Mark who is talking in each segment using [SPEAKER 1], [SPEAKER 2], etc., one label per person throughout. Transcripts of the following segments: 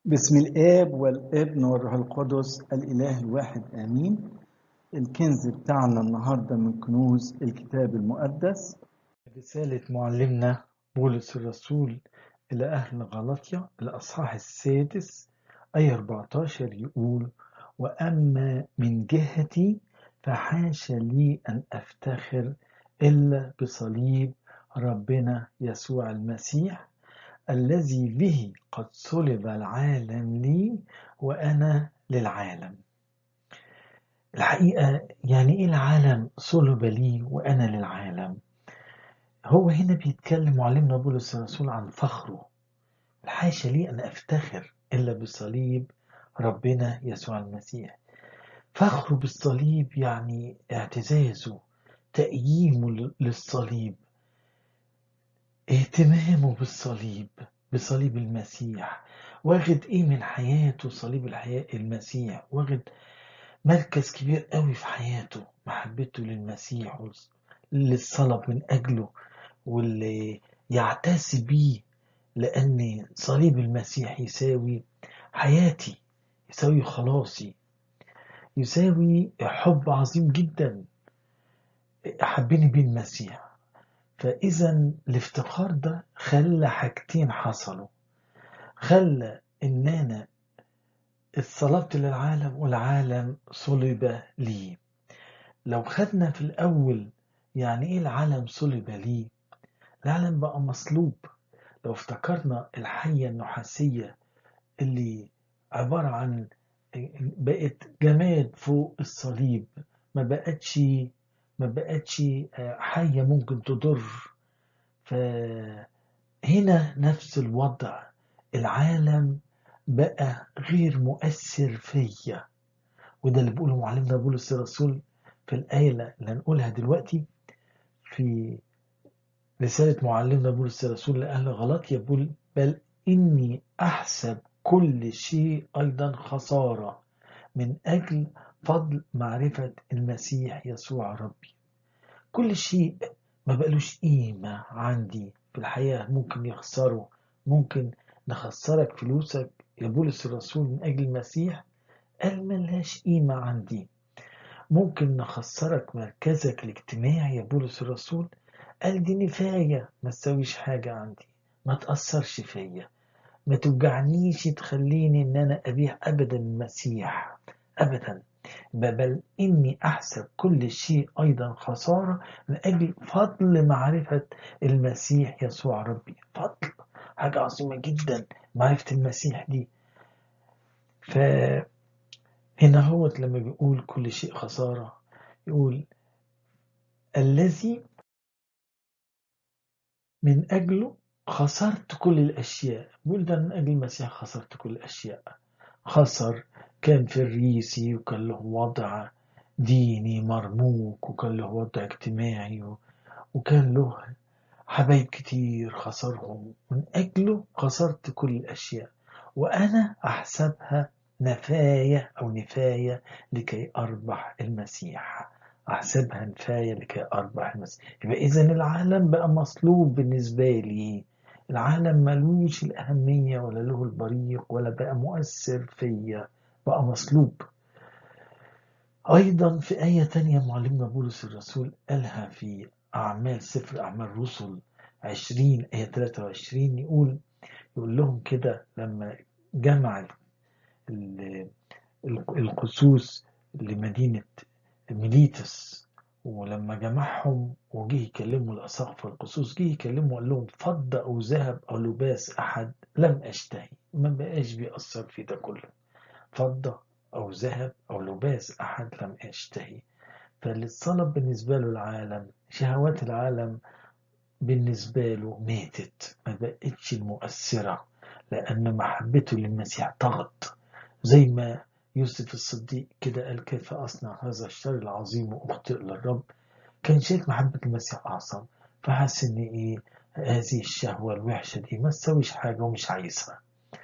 [SPEAKER 1] بسم الآب والابن والروح القدس الإله الواحد آمين الكنز بتاعنا النهاردة من كنوز الكتاب المقدس رسالة معلمنا بولس الرسول إلى أهل غلطية الأصحاح السادس أي 14 يقول وأما من جهتي فحاش لي أن أفتخر إلا بصليب ربنا يسوع المسيح الذي به قد صلب العالم لي وأنا للعالم الحقيقة يعني إيه العالم صلب لي وأنا للعالم هو هنا بيتكلم معلمنا بولس الرسول عن فخره الحاشا لي أن أفتخر إلا بصليب ربنا يسوع المسيح فخره بالصليب يعني اعتزازه تأييمه للصليب اهتمامه بالصليب بصليب المسيح واخد ايه من حياته صليب الحياة المسيح واخد مركز كبير قوي في حياته محبته للمسيح اللي صلب من اجله واللي يعتز بيه لان صليب المسيح يساوي حياتي يساوي خلاصي يساوي حب عظيم جدا حبني بيه المسيح فإذا الافتخار ده خلى حاجتين حصلوا خلى إن أنا اتصلبت للعالم والعالم صلب لي لو خدنا في الأول يعني إيه العالم صلب لي العالم بقى مصلوب لو افتكرنا الحية النحاسية اللي عبارة عن بقت جماد فوق الصليب ما بقتش ما بقتش حية ممكن تضر فهنا نفس الوضع العالم بقى غير مؤثر فيا وده اللي بيقوله معلمنا بولس الرسول في الآية اللي هنقولها دلوقتي في رسالة معلمنا بولس الرسول لأهل غلط يقول بل إني أحسب كل شيء أيضا خسارة من أجل فضل معرفة المسيح يسوع ربي كل شيء ما بقلوش قيمة عندي في الحياة ممكن يخسره ممكن نخسرك فلوسك يا بولس الرسول من أجل المسيح قال ملهاش قيمة عندي ممكن نخسرك مركزك الاجتماعي يا بولس الرسول قال دي نفاية ما تسويش حاجة عندي ما تأثرش فيا ما توجعنيش تخليني ان انا ابيع ابدا المسيح ابدا بل إني أحسب كل شيء أيضا خسارة من أجل فضل معرفة المسيح يسوع ربي فضل حاجة عظيمة جدا معرفة المسيح دي فهنا هو لما بيقول كل شيء خسارة يقول الذي من أجله خسرت كل الأشياء بقول ده من أجل المسيح خسرت كل الأشياء خسر كان فريسي وكان له وضع ديني مرموق وكان له وضع اجتماعي وكان له حبايب كتير خسرهم من أجله خسرت كل الأشياء وأنا أحسبها نفاية أو نفاية لكي أربح المسيح أحسبها نفاية لكي أربح المسيح يبقى إذا العالم بقى مصلوب بالنسبة لي العالم ملوش الأهمية ولا له البريق ولا بقى مؤثر فيا بقى مصلوب أيضا في آية تانية معلمنا بولس الرسول قالها في أعمال سفر أعمال رسل 20 آية 23 يقول يقول لهم كده لما جمع القسوس لمدينة ميليتس ولما جمعهم وجه يكلموا الأساقفة القصوص جه يكلموا وقال لهم فضة أو ذهب أو لباس أحد لم أشتهي ما بقاش بيأثر في ده كله فضة أو ذهب أو لباس أحد لم أشتهي فاللي اتصلب بالنسبة له العالم شهوات العالم بالنسبة له ماتت ما بقتش المؤثرة لأن محبته للمسيح طغت زي ما يوسف الصديق كده قال كيف أصنع هذا الشر العظيم وأخطئ للرب كان شايف محبة المسيح أعظم فحس إن إيه هذه الشهوة الوحشة دي ما تسويش حاجة ومش عايزها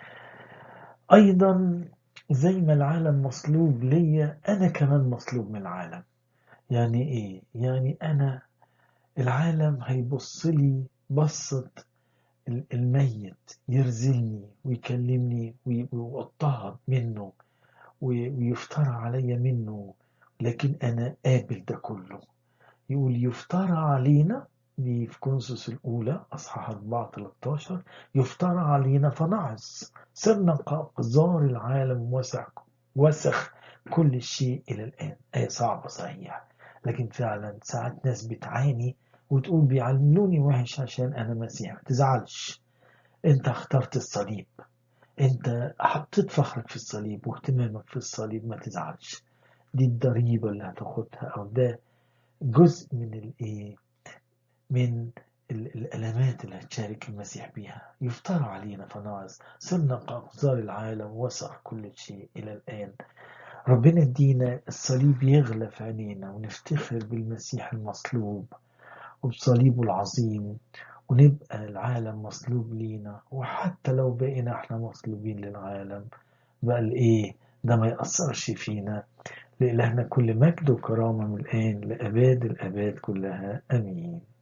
[SPEAKER 1] أيضا زي ما العالم مصلوب ليا أنا كمان مصلوب من العالم يعني إيه يعني أنا العالم هيبص لي بصة الميت يرزلني ويكلمني ويضطهد منه ويفترى علي منه لكن أنا قابل ده كله يقول يفترى علينا دي في كونسوس الأولى أصحاح 4 13 يفترى علينا فنعص صرنا كأقذار العالم وسخ وسخ كل شيء إلى الآن آية صعبة صحيح لكن فعلا ساعات ناس بتعاني وتقول بيعلموني وحش عشان أنا مسيح ما تزعلش أنت اخترت الصليب أنت حطيت فخرك في الصليب واهتمامك في الصليب ما تزعلش دي الضريبة اللي هتاخدها أو ده جزء من الإيه من الألمات اللي هتشارك المسيح بيها يفترى علينا فنعز صرنا كأقذار العالم وسخ كل شيء إلى الآن ربنا يدينا الصليب يغلى في عينينا ونفتخر بالمسيح المصلوب وبصليبه العظيم ونبقى العالم مصلوب لينا وحتى لو بقينا احنا مصلوبين للعالم بقى الايه ده ما يأثرش فينا لإلهنا كل مجد وكرامة من الآن لأباد الأباد كلها أمين